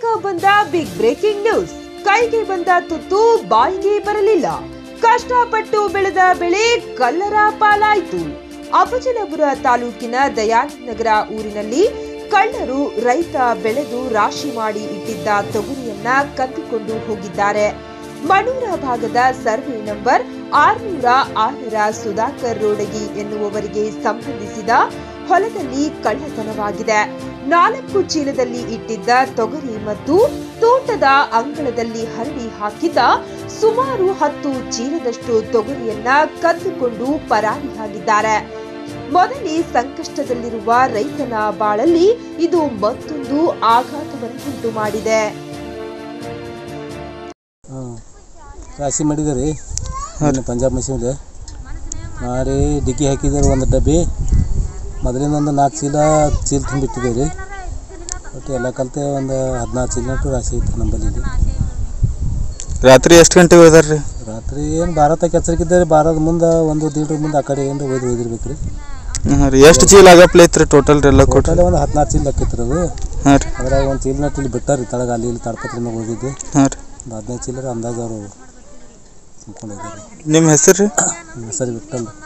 ಬಂದ big breaking news ಕೈಗೆ ಬಂದ ತುತ್ತು ಬಾಯಿಗೆ ಬರಲಿಲ್ಲ ಕಷ್ಟಪಟ್ಟು ಬೆಳೆದ ಬೆಳೆ ಕಲ್ಲರ ಪಾಲಾಯಿತು ಅಫಜಲಪುರ ತಾಲೂಕಿನ ದಯಾನಗರ ಊರಿನಲ್ಲಿ ಕಳ್ಳರು ರೈತ ಬೆಳೆದು ರಾಶಿ ಮಾಡಿ ಇಟ್ಟಿದ್ದ ತೊಗರಿಯನ್ನ ಕದ್ದುಕೊಂಡು ಹೋಗಿದ್ದಾರೆ ಮಣೂರ ಭಾಗದ ಸರ್ವೆ ನಂಬರ್ ಆರ್ನೂರ ಆರರ ಸುಧಾಕರ್ ರೋಡಗಿ ಎನ್ನುವವರಿಗೆ ಸಂಬಂಧಿಸಿದ ಹೊಲದಲ್ಲಿ ಕಳ್ಳತನವಾಗಿದೆ ನಾಲ್ಕು ಚೀಲದಲ್ಲಿ ಇಟ್ಟಿದ್ದ ತೊಗರಿ ಮತ್ತು ತೋಟದ ಅಂಗಳದಲ್ಲಿ ಹರಡಿ ಹಾಕಿದ್ದ ಸುಮಾರು ಹತ್ತು ಚೀಲದಷ್ಟು ತೊಗರಿಯನ್ನ ಕದ್ದುಕೊಂಡು ಪರಾರಿಯಾಗಿದ್ದಾರೆ ಮೊದಲೇ ಸಂಕಷ್ಟದಲ್ಲಿರುವ ರೈತನ ಬಾಳಲ್ಲಿ ಇದು ಮತ್ತೊಂದು ಆಘಾತವನ್ನುಂಟು ಮಾಡಿದೆ ಹಾಂ ರಾಶಿ ಮಾಡಿದ್ದೀರಿ ಮೊನ್ನೆ ಪಂಜಾಬ್ ಮಿಷಿನ್ಗೆ ಮಾಡಿ ಡಿಕ್ಕಿ ಹಾಕಿದ್ದೀರಿ ಒಂದು ಡಬ್ಬಿ ಮೊದಲಿಂದ ಒಂದು ನಾಲ್ಕು ಚೀಲ ಚೀಲ ತುಂಬಿಟ್ಟಿದ್ದೀವಿ ರೀ ಒಟ್ಟು ಎಲ್ಲ ಕಲಿತೆ ಒಂದು ಹದಿನಾರು ಚೀಲ ನಟ್ಟು ರಾಶಿ ಐತೆ ನಮ್ಮಲ್ಲಿ ಇಲ್ಲಿ ರಾತ್ರಿ ಎಷ್ಟು ಗಂಟೆಗೆ ಹೋದಾರ ರೀ ರಾತ್ರಿ ಏನು ಭಾರತ ರೀ ಬಾರದ ಮುಂದೆ ಒಂದು ದೀಡ್ರ ಮುಂದೆ ಆ ಕಡೆ ಏನು ಒಯ್ದು ಒಯ್ದಿರ್ಬೇಕು ರೀ ಹಾಂ ರೀ ಎಷ್ಟು ಚೀಲ ಆಗಪ್ಲೆ ಐತ್ರಿ ಟೋಟಲ್ ರೀ ಎಲ್ಲ ಕೊಟ್ಟು ಟೋಟಲ್ ಒಂದು ಹದಿನಾರು ಚೀಲ ಲೆಕ್ಕಿತ್ತು ಅದು ಹಾಂ ರೀ ಅದ್ರಾಗ ಒಂದು ಚೀಲ ನಟ್ಟು ಇಲ್ಲಿ ಬಿಟ್ಟಾರ ರೀ ತಳಗ ಅಲ್ಲಿ ಇಲ್ಲಿ ತಾಡ್ಪತ್ರಿ ಮ್ಯಾಗ ಹೋಗಿದ್ದು ಹಾಂ ರೀ ಒಂದು ಹದಿನೈದು ಚೀಲರ ಅಂದಾಜು ಅವರು ತುಂಬ್ಕೊಂಡು ಹೋಗ್ಯಾರ ನಿಮ್ಮ ಹೆಸರು ರೀ ಸರಿ ಬಿಟ್ಟಲ್ಲ